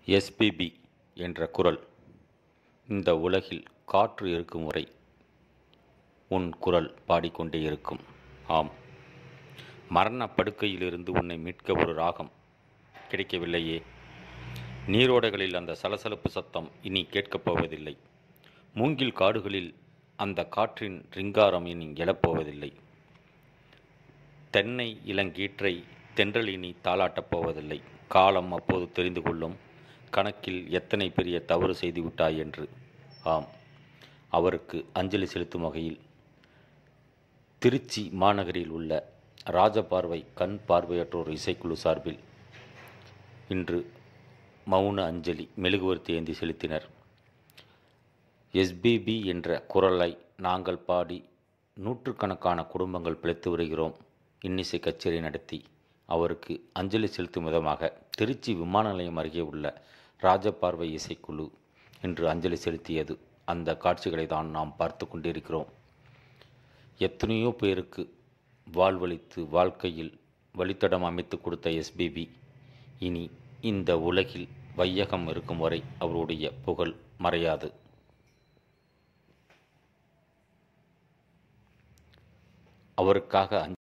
SPB என்ற குரல் இந்த உலகில் காற்று இருக்கும் வரை உன் குரல் பாடிக்கொண்டே இருக்கும் ஆம் மரணப் படுக்கையிலிருந்து உன்னை மீட்க ஒரு ராகம் கிடைக்கவில்லையே நீரோடைகளில் அந்த சலசலப்பு சத்தம் இனி கேட்கப் போவதில்லை மூங்கில் காடுகளில் அந்த காற்றின் ரிங்காரம் இனி எழப்போவதில்லை தென்னை இளங்கீற்றை தென்றல் இனி தாளாட்டப் போவதில்லை காலம் அப்போது தெரிந்து கொள்ளும் கணக்கில் எத்தனை பெரிய தவறு செய்து விட்டாய் என்று ஆம் அவருக்கு அஞ்சலி செலுத்தும் வகையில் திருச்சி மாநகரில் உள்ள ராஜபார்வை கண் பார்வையற்றோர் இசைக்குழு சார்பில் இன்று மௌன அஞ்சலி மெழுகுவர்த்தி ஏந்தி செலுத்தினர் எஸ்பிபி என்ற குரலை நாங்கள் பாடி நூற்றுக்கணக்கான குடும்பங்கள் பிழைத்து வருகிறோம் இன்னிசை கச்சேரி நடத்தி அவருக்கு அஞ்சலி செலுத்தும் விதமாக திருச்சி விமான நிலையம் அருகே உள்ள ராஜபார்வை இசைக்குழு இன்று அஞ்சலி செலுத்தியது அந்த காட்சிகளை தான் நாம் பார்த்து கொண்டிருக்கிறோம் எத்தனையோ பேருக்கு வாழ்வளித்து வாழ்க்கையில் வழித்தடம் அமைத்து கொடுத்த எஸ்பிபி இனி இந்த உலகில் வையகம் இருக்கும் வரை அவருடைய புகழ் மறையாது அவருக்காக